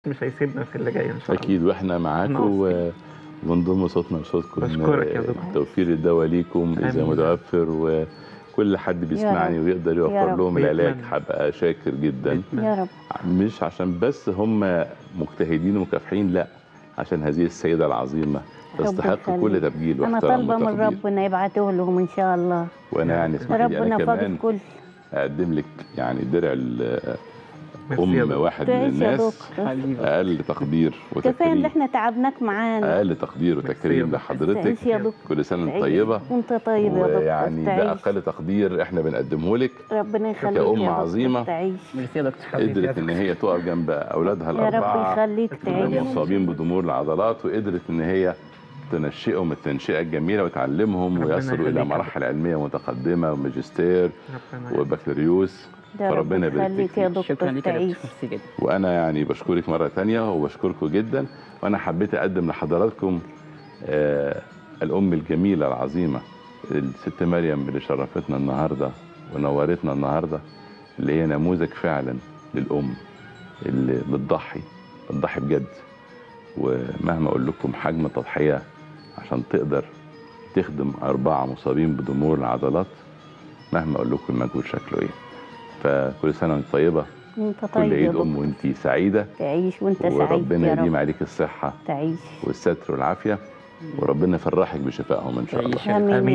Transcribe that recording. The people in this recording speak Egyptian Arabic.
مش هيسيبنا في اللي جاي ان شاء الله اكيد واحنا معاكم و... ونضم صوتنا لصوتكم بشكرك يا دكتور. توفير الدواء ليكم اذا آمين. متوفر وكل حد بيسمعني رب. ويقدر يا يوفر رب. لهم العلاج بيتمنى. هبقى شاكر جدا يا رب مش عشان بس هم مجتهدين ومكافحين لا عشان هذه السيده العظيمه رب تستحق يخليك. كل تبجيل انا واحترام طالبه من وتقدير ربنا يبعته لهم ان شاء الله وانا يعني اسمحي لي ربنا انا فاضل كمان كل اقدم لك يعني درع ال- ميرسي يا ام دكتور. واحد من تعيش يا الناس دكتور حبيبي اقل تقدير كفايه ان وتكريم احنا تعبناك معانا اقل تقدير ميرسي يا وتكريم دكتور. لحضرتك تعيش يا دكتور كل سنه وانت تعيش. طيبه وانت طيب يا ويعني دكتور ده تعيش اقل تقدير احنا بنقدمه لك ربنا يخليك كأم يا دكتور عظيمة. تعيش ميرسي يا دكتور حبيبي قدرت ان هي تقف جنب اولادها يا رب الاربعه يخليك تعيش المصابين بضمور العضلات وقدرت ان هي تنشئهم التنشئه الجميله وتعلمهم ربنا ويصلوا الى يخليك. مراحل علميه متقدمه وماجستير ربنا يخليك. وبكالوريوس ده رب فربنا يبارك يخليك فيك. يا دكتور شكرا لك يا تعيش دكتور ميرسي جدا وانا يعني بشكرك مره تانية وبشكركم جدا وانا حبيت اقدم لحضراتكم آه الام الجميله العظيمه الست مريم اللي شرفتنا النهارده ونورتنا النهارده اللي هي نموذج فعلا للام اللي بتضحي بتضحي بجد ومهما اقول لكم حجم التضحيه عشان تقدر تخدم اربعه مصابين بضمور العضلات مهما اقول لكم المجهود شكله ايه فكل سنه وانت طيبه وانت كل طيب يا عيد دكتور ام وانت سعيده تعيش وانت سعيد وربنا يا يديم رب عليك الصحه تعيش والستر والعافيه وربنا يفرحك بشفائهم ان شاء الله تعيش. امين